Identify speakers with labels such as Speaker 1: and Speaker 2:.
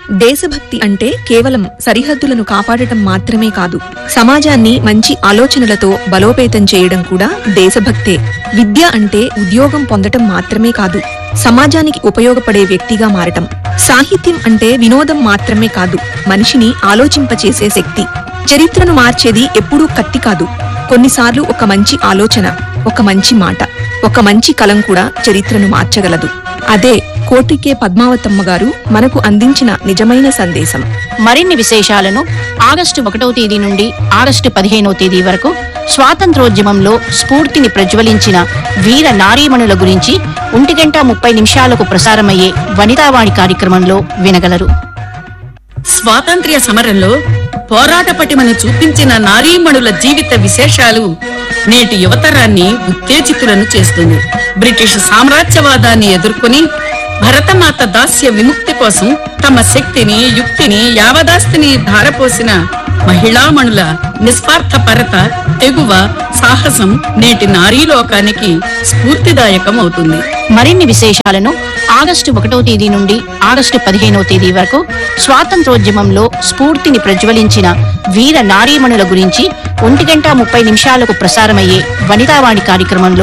Speaker 1: దేశభక్తి అంటే కేవలం సరిహద్దులను కాపాడటం మాత్రమే కాదు సమాజాన్ని మంచి ఆలోచనలతో బలోపేతం చేయడం కూడా దేశభక్తే విద్య అంటే ఉద్యోగం పొందటం మాత్రమే కాదు సమాజానికి ఉపయోగపడే వ్యక్తిగా మారటం సాహిత్యం అంటే వినోదం మాత్రమే కాదు మనిషిని ఆలోచింపచేసే శక్తి చరిత్రను మార్చేది ఎప్పుడూ కత్తి కాదు కొన్నిసార్లు ఒక మంచి ఆలోచన ఒక మంచి మాట ఒక మంచి కలం కూడా చరిత్రను మార్చగలదు అదే కోటికే పద్మావతమ్మ గారు మనకు అందించిన నిజమైన సందేశం
Speaker 2: మరిన్ని విశేషాలను ఆగస్టు ఒకటవ తేదీ నుండి ఆగస్టు పదిహేనవ తేదీ వరకు స్వాతంత్రోద్యమంలో స్ఫూర్తిని ప్రజ్వలించిన వీర నారీమణుల గురించి ఒంటి గంట ముప్పై నిమిషాలకు ప్రసారమయ్యే వనితావాణి కార్యక్రమంలో వినగలరు
Speaker 3: స్వాతంత్ర్య సమరంలో పోరాట పటిమను చూపించిన నారీమణుల జీవిత విశేషాలు నేటి యువతరాన్ని ఉత్తేజితులను చేస్తుంది బ్రిటిష్ సామ్రాజ్యవాదాన్ని ఎదుర్కొని భరతమాత దాస్య విముక్తి కోసం తమ శక్తిని యుక్తిని యావదాస్తిని ధారపోసిన మహిళామణుల నిస్వార్థ పరత తెగువ సాహసం నేటి నారీలోకానికి స్ఫూర్తిదాయకం అవుతుంది
Speaker 2: మరిన్ని విశేషాలను ఆగస్టు ఒకటవ తేదీ నుండి ఆగస్టు పదిహేనవ తేదీ వరకు స్వాతంత్రోద్యమంలో స్ఫూర్తిని ప్రజ్వలించిన వీర నారీమణుల గురించి ఒంటి గంట ముప్పై నిమిషాలకు ప్రసారమయ్యే వనితావాణి కార్యక్రమంలో